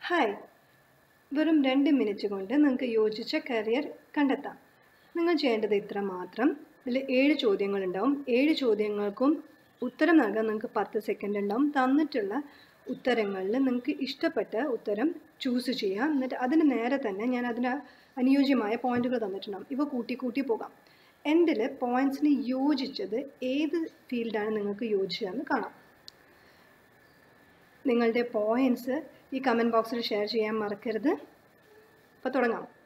hi വെറും രണ്ട് minute കൊണ്ട് നിങ്ങൾക്ക് യോജിച്ച കരിയർ കണ്ടെത്താം നിങ്ങൾ ചെയ്യേണ്ടത് ഇത്ര മാത്രം ഇതിൽ ഏഴ് ചോദ്യങ്ങളുണ്ടാവും ഏഴ് ചോദ്യങ്ങൾക്കും ഉത്തരം നൽകാൻ നിങ്ങൾക്ക് പത്ത് സെക്കൻഡ് ഉണ്ടാവും തന്നിട്ടുള്ള ഉത്തരങ്ങളിൽ നിങ്ങൾക്ക് ഇഷ്ടപ്പെട്ട ഉത്തരം ചൂസ് ചെയ്യാം എന്നിട്ട് അതിന് നേരെ തന്നെ ഞാൻ അതിന് അനുയോജ്യമായ പോയിന്റുകൾ തന്നിട്ടുണ്ടാവും ഇവ കൂട്ടി കൂട്ടി പോകാം എൻഡിൽ പോയിന്റ്സിന് യോജിച്ചത് ഏത് ഫീൽഡാണ് നിങ്ങൾക്ക് യോജിച്ചതെന്ന് കാണാം നിങ്ങളുടെ പോയിന്റ്സ് ഈ കമൻറ്റ് ബോക്സിൽ ഷെയർ ചെയ്യാൻ മറക്കരുത് അപ്പോൾ തുടങ്ങാം